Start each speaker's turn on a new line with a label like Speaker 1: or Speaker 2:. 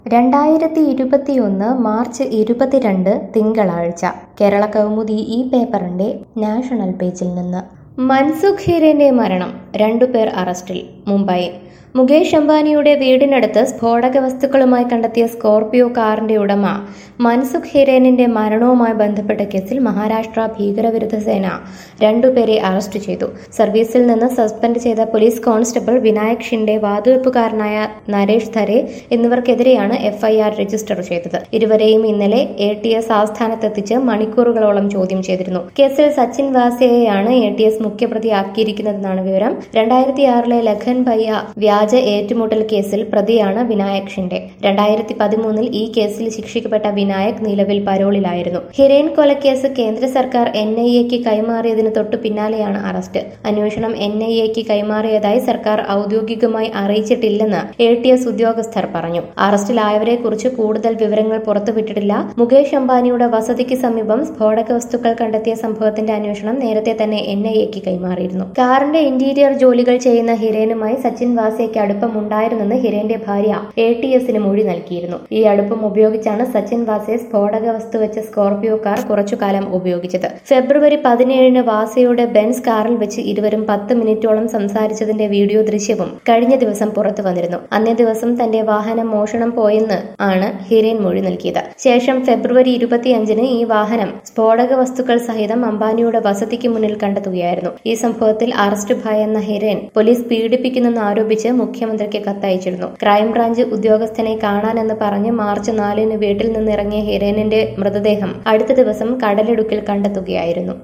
Speaker 1: രണ്ടായിരത്തി ഇരുപത്തിയൊന്ന് മാർച്ച് ഇരുപത്തിരണ്ട് തിങ്കളാഴ്ച കേരള കൗമുദി ഈ പേപ്പറിന്റെ നാഷണൽ പേജിൽ നിന്ന് മൻസുഖ് ഹിരന്റെ മരണം രണ്ടുപേർ അറസ്റ്റിൽ മുംബൈ മുകേഷ് അംബാനിയുടെ വീടിനടുത്ത് സ്ഫോടക വസ്തുക്കളുമായി കണ്ടെത്തിയ സ്കോർപിയോ കാറിന്റെ ഉടമ മൻസുഖ് ഹിരേനിന്റെ മരണവുമായി ബന്ധപ്പെട്ട കേസിൽ മഹാരാഷ്ട്ര ഭീകരവിരുദ്ധ സേന രണ്ടുപേരെ അറസ്റ്റ് ചെയ്തു സർവീസിൽ നിന്ന് സസ്പെൻഡ് ചെയ്ത പോലീസ് കോൺസ്റ്റബിൾ വിനായക് ഷിൻഡെ വാതുവെപ്പുകാരനായ നരേഷ് ധരെ എന്നിവർക്കെതിരെയാണ് എഫ്ഐആർ രജിസ്റ്റർ ചെയ്തത് ഇരുവരെയും ഇന്നലെ എ ടി എസ് ആസ്ഥാനത്തെത്തിച്ച് മണിക്കൂറുകളോളം ചോദ്യം ചെയ്തിരുന്നു കേസിൽ സച്ചിൻ വാസിയയെയാണ് എ ടി എസ് മുഖ്യപ്രതിയാക്കിയിരിക്കുന്നതെന്നാണ് വിവരം രണ്ടായിരത്തി ആറിലെ ലഖൻ ഭയ്യ വ്യാജ ഏറ്റുമുട്ടൽ കേസിൽ പ്രതിയാണ് വിനായക് ഷിൻഡെ രണ്ടായിരത്തി പതിമൂന്നിൽ ഈ കേസിൽ ശിക്ഷിക്കപ്പെട്ട വിനായക് നിലവിൽ പരോളിലായിരുന്നു ഹിരേൻ കൊലക്കേസ് കേന്ദ്ര സർക്കാർ എൻ ഐ എക്ക് കൈമാറിയതിന് തൊട്ടു പിന്നാലെയാണ് അറസ്റ്റ് അന്വേഷണം എൻ ഐ എക്ക് കൈമാറിയതായി സർക്കാർ ഔദ്യോഗികമായി അറിയിച്ചിട്ടില്ലെന്ന് എ ടി എസ് ഉദ്യോഗസ്ഥർ പറഞ്ഞു അറസ്റ്റിലായവരെ കുറിച്ച് കൂടുതൽ വിവരങ്ങൾ പുറത്തുവിട്ടിട്ടില്ല മുകേഷ് അംബാനിയുടെ വസതിക്ക് സമീപം സ്ഫോടക വസ്തുക്കൾ കണ്ടെത്തിയ സംഭവത്തിന്റെ അന്വേഷണം നേരത്തെ തന്നെ എൻ ഐ എക്ക് കൈമാറിയിരുന്നു കാറിന്റെ ഇന്റീരിയർ ജോലികൾ ചെയ്യുന്ന ഹിരേനുമായി സച്ചിൻ വാസിയയ്ക്ക് അടുപ്പമുണ്ടായിരുന്നെന്ന് ഹിരേന്റെ ഭാര്യ എ ടി എസിന് മൊഴി നൽകിയിരുന്നു ഈ അടുപ്പം ഉപയോഗിച്ചാണ് സച്ചിൻ വാസയെ സ്ഫോടക വസ്തു വെച്ച സ്കോർപിയോ കാർ കുറച്ചുകാലം ഉപയോഗിച്ചത് ഫെബ്രുവരി പതിനേഴിന് വാസയുടെ ബെൻസ് കാറിൽ വെച്ച് ഇരുവരും പത്ത് മിനിറ്റോളം സംസാരിച്ചതിന്റെ വീഡിയോ ദൃശ്യവും കഴിഞ്ഞ ദിവസം പുറത്തു വന്നിരുന്നു അന്നേ ദിവസം തന്റെ വാഹനം മോഷണം പോയെന്ന് ആണ് ഹിരേൻ മൊഴി നൽകിയത് ശേഷം ഫെബ്രുവരി ഇരുപത്തിയഞ്ചിന് ഈ വാഹനം സ്ഫോടക വസ്തുക്കൾ സഹിതം അംബാനിയുടെ വസതിക്ക് മുന്നിൽ കണ്ടെത്തുകയായിരുന്നു ഈ സംഭവത്തിൽ അറസ്റ്റ് ഭയന്ന ഹിരേൻ പോലീസ് പീഡിപ്പിക്കുന്നെന്ന് ആരോപിച്ച് മുഖ്യമന്ത്രിക്ക് കത്തയച്ചിരുന്നു ക്രൈംബ്രാഞ്ച് ഉദ്യോഗസ്ഥനെ കാണാനെന്ന് പറഞ്ഞ് മാർച്ച് നാലിന് വീട്ടിൽ നിന്നിറങ്ങിയ ഹിരേനിന്റെ മൃതദേഹം അടുത്ത ദിവസം കടലിടുക്കിൽ കണ്ടെത്തുകയായിരുന്നു